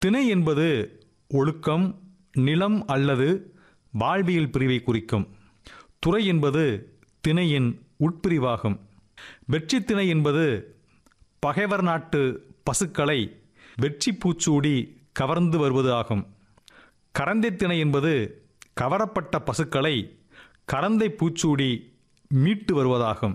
திணை என்பது ஒழுக்கம் நிலம் அல்லது வாழ்வியல் பிரிவை குறிக்கும் துறை என்பது திணையின் உட்பிரிவாகும் வெற்றி திணை என்பது பகைவர் நாட்டு பசுக்களை வெற்றி பூச்சூடி கவர்ந்து வருவது ஆகும் கரந்தை திணை என்பது கவரப்பட்ட பசுக்களை கரந்தை பூச்சூடி மீட்டு வருவதாகும்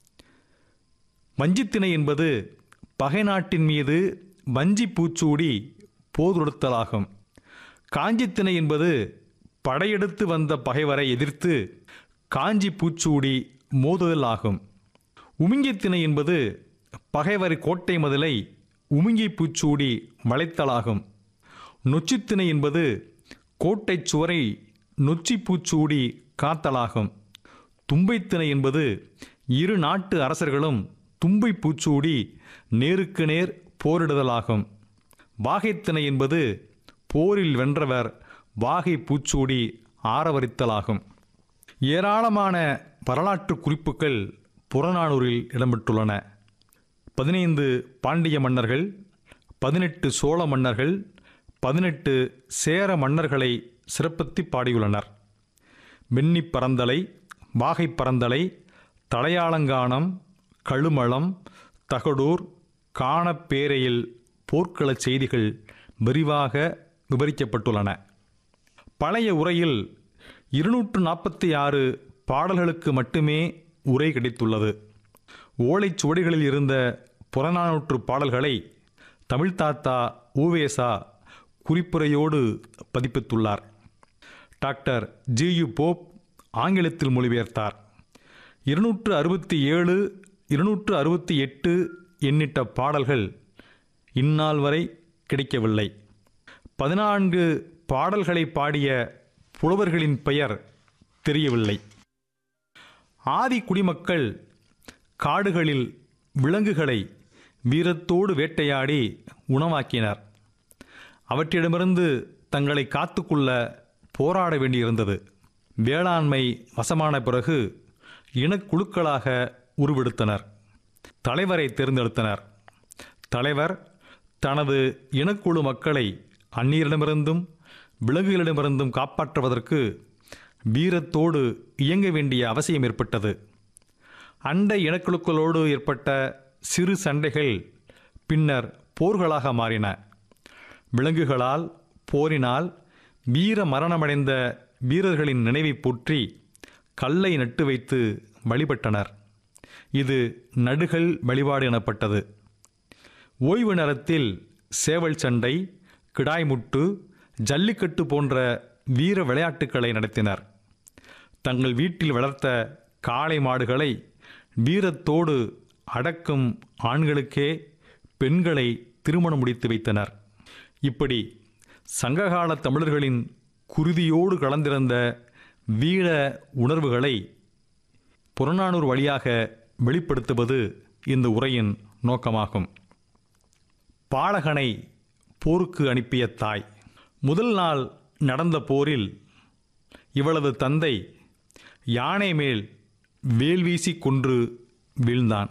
வஞ்சித்திணை என்பது பகை நாட்டின் மீது வஞ்சி பூச்சூடி போதொடுத்தலாகும் காஞ்சித்திணை என்பது படையெடுத்து வந்த பகைவரை எதிர்த்து காஞ்சி பூச்சூடி மோதுதல் ஆகும் உமிங்கித்திணை என்பது பகைவர் கோட்டை மதிலை உமிங்கி பூச்சூடி வளைத்தலாகும் நொச்சித்திணை என்பது கோட்டை சுவரை நொச்சி பூச்சூடி காத்தலாகும் தும்பைத்திணை என்பது இரு நாட்டு அரசர்களும் தும்பை பூச்சூடி நேருக்கு நேர் போரிடுதலாகும் வாகைத்திணை என்பது போரில் வென்றவர் வாகை பூச்சூடி ஆரவரித்தலாகும் ஏராளமான வரலாற்று குறிப்புகள் புறநானூரில் இடம்பெற்றுள்ளன பதினைந்து பாண்டிய மன்னர்கள் பதினெட்டு சோழ மன்னர்கள் பதினெட்டு சேர மன்னர்களை சிறப்பித்து பாடியுள்ளனர் வெண்ணி பரந்தலை வாகை பரந்தலை தலையாளங்கானம் கழுமளம் தகடூர் காணப்பேரையில் போர்க்களச் செய்திகள் விரிவாக விவரிக்கப்பட்டுள்ளன பழைய உரையில் இருநூற்று நாற்பத்தி ஆறு பாடல்களுக்கு மட்டுமே உரை கிடைத்துள்ளது ஓலைச்சுவடிகளில் இருந்த புறநானூற்று பாடல்களை தமிழ்தாத்தா ஊவேசா குறிப்புரையோடு பதிப்பித்துள்ளார் டாக்டர் ஜி யு போப் ஆங்கிலத்தில் மொழிபெயர்த்தார் இருநூற்று அறுபத்தி ஏழு இருநூற்று அறுபத்தி எட்டு எண்ணிட்ட பாடல்கள் இந்நாள் வரை கிடைக்கவில்லை பதினான்கு பாடல்களை பாடிய புலவர்களின் பெயர் தெரியவில்லை ஆதி குடிமக்கள் காடுகளில் விலங்குகளை வீரத்தோடு வேட்டையாடி உணவாக்கினர் அவற்றிடமிருந்து தங்களை காத்துக்கொள்ள போராட வேண்டியிருந்தது வேளாண்மை வசமான பிறகு இனக்குழுக்களாக உருவெடுத்தனர் தலைவரை தேர்ந்தெடுத்தனர் தலைவர் தனது இனக்குழு மக்களை அந்நியரிடமிருந்தும் விலங்குகளிடமிருந்தும் காப்பாற்றுவதற்கு வீரத்தோடு இயங்க வேண்டிய அவசியம் ஏற்பட்டது அண்டை இனக்குழுக்களோடு ஏற்பட்ட சிறு சண்டைகள் பின்னர் போர்களாக மாறின விலங்குகளால் போரினால் வீர மரணமடைந்த வீரர்களின் நினைவை போற்றி கல்லை நட்டு வைத்து வழிபட்டனர் இது நடுகள் வழிபாடு எனப்பட்டது ஓய்வு நேரத்தில் சேவல் சண்டை கிடாய்முட்டு ஜல்லிக்கட்டு போன்ற வீர விளையாட்டுக்களை நடத்தினர் தங்கள் வீட்டில் வளர்த்த காளை மாடுகளை வீரத்தோடு அடக்கும் ஆண்களுக்கே பெண்களை திருமணம் முடித்து வைத்தனர் இப்படி சங்ககால தமிழர்களின் குருதியோடு கலந்திருந்த வீர உணர்வுகளை புறநானூறு வழியாக வெளிப்படுத்துவது இந்த உரையின் நோக்கமாகும் பாலகனை போருக்கு அனுப்பிய தாய் முதல் நாள் நடந்த போரில் இவளது தந்தை யானை மேல் வேல் வீசி கொன்று வீழ்ந்தான்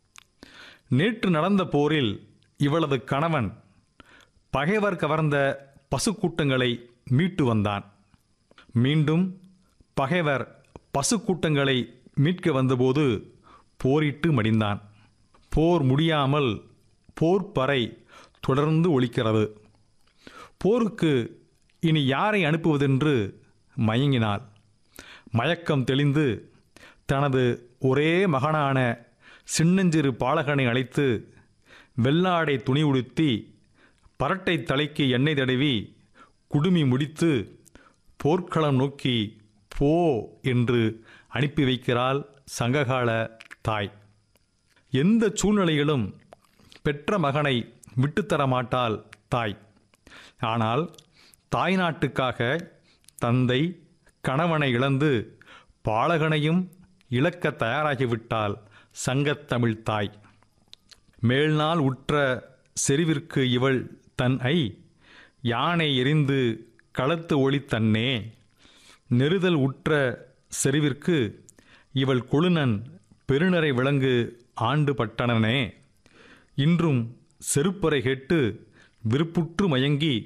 நேற்று நடந்த போரில் இவளது கணவன் பகைவர் கவர்ந்த பசுக்கூட்டங்களை மீட்டு வந்தான் மீண்டும் பகைவர் பசுக்கூட்டங்களை மீட்க வந்தபோது போரிட்டு மடிந்தான் போர் முடியாமல் போர் பறை தொடர்ந்து ஒலிக்கிறது போருக்கு இனி யாரை அனுப்புவதென்று மயங்கினாள் மயக்கம் தெளிந்து தனது ஒரே மகனான சின்னஞ்சிறு பாலகனை அழைத்து வெள்ளாடை துணி உடுத்தி பரட்டை தலைக்கு எண்ணெய் தடவி குடுமி முடித்து போர்க்களம் நோக்கி போ என்று அனுப்பி வைக்கிறாள் சங்ககால தாய் எந்த சூழ்நிலையிலும் பெற்ற மகனை விட்டுத்தர மாட்டாள் தாய் ஆனால் தாய் நாட்டுக்காக தந்தை கணவனை இழந்து பாலகனையும் இழக்க தயாராகிவிட்டாள் சங்கத்தமிழ் தாய் மேல்நாள் உற்ற செறிவிற்கு இவள் தன் ஐ யானை எரிந்து களத்து ஒளி தன்னே நெருதல் உற்ற செறிவிற்கு இவள் கொழுநன் பெருநரை விலங்கு ஆண்டு பட்டணனே இன்றும் செருப்பறை கேட்டு விருப்புற்று மயங்கி